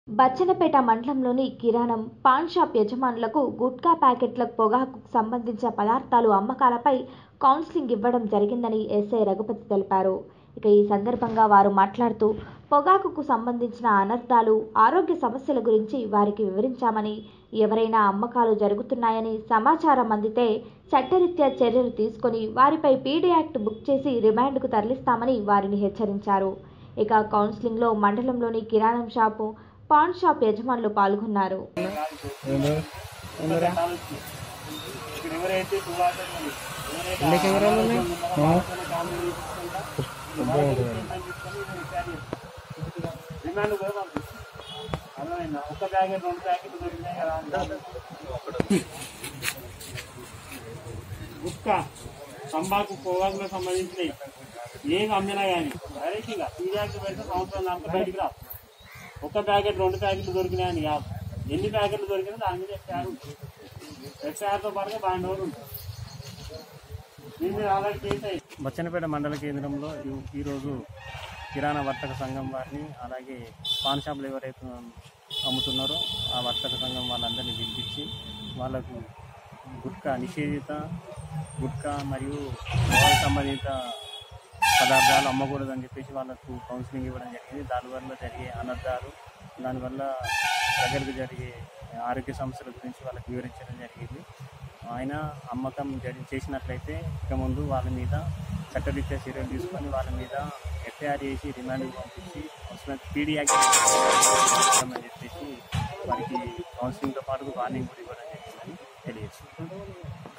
బచ్చన్నపేట మండలంలోని కిరాణం pan shop యజమానులకు గుట్కా ప్యాకెట్లకు పొగాకు సంబంధించిన పదార్థాలు అమ్మకాలపై కౌన్సిలింగ్ ఇవ్వడం జరిగిందని ఎస్ఐ రఘుపతి తెలిపారు ఇక ఈ సందర్భంగా వారు మాట్లాడుతూ పొగాకుకు సంబంధించిన అనర్థాలు ఆరోగ్య సమస్యల గురించి వారికి వివరించామని ఎవరైనా అమ్మకాలు జరుగుతున్నాయని సమాచారం అందితే చట్టరీత్యా చర్యలు తీసుకొని వారిపై పీడీ యాక్ట్ బుక్ చేసి రిమాండ్కు తరలిస్తామని వారిని హెచ్చరించారు ఇక కౌన్సిలింగ్లో మండలంలోని కిరాణం షాపు పాన్ షాప్ యజమానులు పాల్గొన్నారు ఇక్కడ ఎవరైతే సువాసన ఉంది, ఎవరైతే ఎన్ని కెమెరాలు ఉన్నాయి? ఆ రిమాండ్ కూడా పంపిస్తాం. అర్థమైందా? ఒక్క ప్యాకెట్ రెండు ప్యాకెట్లు దొరికినాయి కదా అంటే గుట్కా తంబాకు పొగాకులకు సంబంధించినవి ఏమి అమ్మినా కానీ డైరెక్ట్గా పీడియాకి పెడితే సంవత్సరం దాంట్లో బయటికి రాదు ఒక్క ప్యాకెట్ రెండు ప్యాకెట్లు దొరికినాయని కాదు ఎన్ని ప్యాకెట్లు దొరికినా దాని మీద ఎఫ్ఐఆర్ ఉంటుంది ఎఫ్ఐఆర్తో పాటుగా బాండ్ ఓవర్ ఉంటుంది దీని మీద ఆల్రెడీ కేసు అయింది బచ్చన్నపేట మండల కేంద్రంలో ఈ- ఈరోజు కిరాణా వర్తక సంఘం వారిని అలాగే పాన్ షాపులు ఎవరైతే అమ్ముతున్నారో ఆ వర్తక సంఘం వాళ్ళందరినీ పిలిపించి వాళ్ళకు గుట్కా నిషేధిత గుట్కా మరియు పొగాకు సంబంధిత పదార్థాలు అమ్మకూడదని చెప్పేసి వాళ్ళకు కౌన్సిలింగ్ ఇవ్వడం జరిగింది దానివల్ల జరిగే అనర్థాలు దానివల్ల ప్రజలకు జరిగే ఆరోగ్య సమస్యల గురించి వాళ్ళకి వివరించడం జరిగింది ఆయన అమ్మకం జరి చేసినట్లయితే ఇక ముందు వాళ్ళ మీద చట్టరీత్యా చర్యలు తీసుకొని వాళ్ళ మీద ఎఫ్ఐఆర్ చేసి రిమాండ్కి పంపించి అవసరం పీడీ యాక్ట్ అని చెప్పేసి వారికి కౌన్సిలింగ్తో పాటు వార్నింగ్ కూడా ఇవ్వడం జరిగిందని తెలియజేస్తుంది